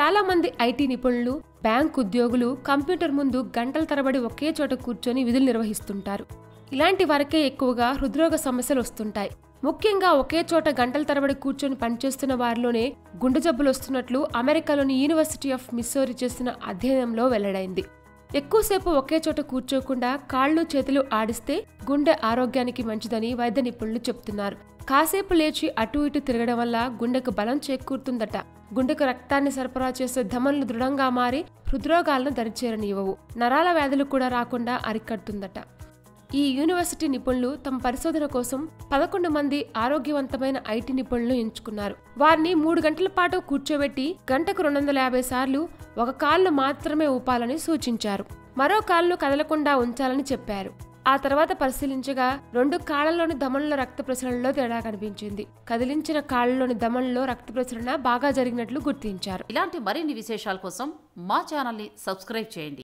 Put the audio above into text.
చాలా మంది ఐటీ నిపుణులు బ్యాంక్ ఉద్యోగులు కంప్యూటర్ ముందు గంటల తరబడి ఒకే చోట కూర్చొని విధులు నిర్వహిస్తుంటారు ఇలాంటి వారికే ఎక్కువగా హృద్రోగ సమస్యలు వస్తుంటాయి ముఖ్యంగా ఒకే చోట గంటల తరబడి కూర్చొని పనిచేస్తున్న వారిలోనే గుండె జబ్బులు వస్తున్నట్లు అమెరికాలోని యూనివర్సిటీ ఆఫ్ మిస్సోరీ చేసిన అధ్యయనంలో వెల్లడైంది ఎక్కువసేపు ఒకే చోట కూర్చోకుండా కాళ్ళు చేతులు ఆడిస్తే గుండె ఆరోగ్యానికి మంచిదని వైద్య నిపుణులు చెప్తున్నారు కాసేపు లేచి అటు ఇటు తిరగడం వల్ల గుండెకు బలం చేకూరుతుందట గుండెకు రక్తాన్ని సరఫరా చేసే ధమనులు దృఢంగా మారి హృద్రోగాలను దరిచేరనివ్వవు నరాల వ్యాధులు కూడా రాకుండా అరికడుతుందట ఈ యూనివర్సిటీ నిపుణులు తమ పరిశోధన కోసం పదకొండు మంది ఆరోగ్యవంతమైన ఐటీ నిపుణులను ఎంచుకున్నారు వారిని మూడు గంటల పాటు కూర్చోబెట్టి గంటకు రెండు వందల యాభై సార్లు ఒక కాలును మాత్రమే ఊపాలని సూచించారు మరో కాలును కదలకుండా ఉంచాలని చెప్పారు ఆ తర్వాత పరిశీలించగా రెండు కాళ్లలోని దమనుల రక్త ప్రసరణలో తేడా కనిపించింది కదిలించిన కాళ్లలోని దమనులో రక్త ప్రసరణ బాగా జరిగినట్లు గుర్తించారు ఇలాంటి మరిన్ని విశేషాల కోసం మా ఛానల్ని సబ్స్క్రైబ్ చేయండి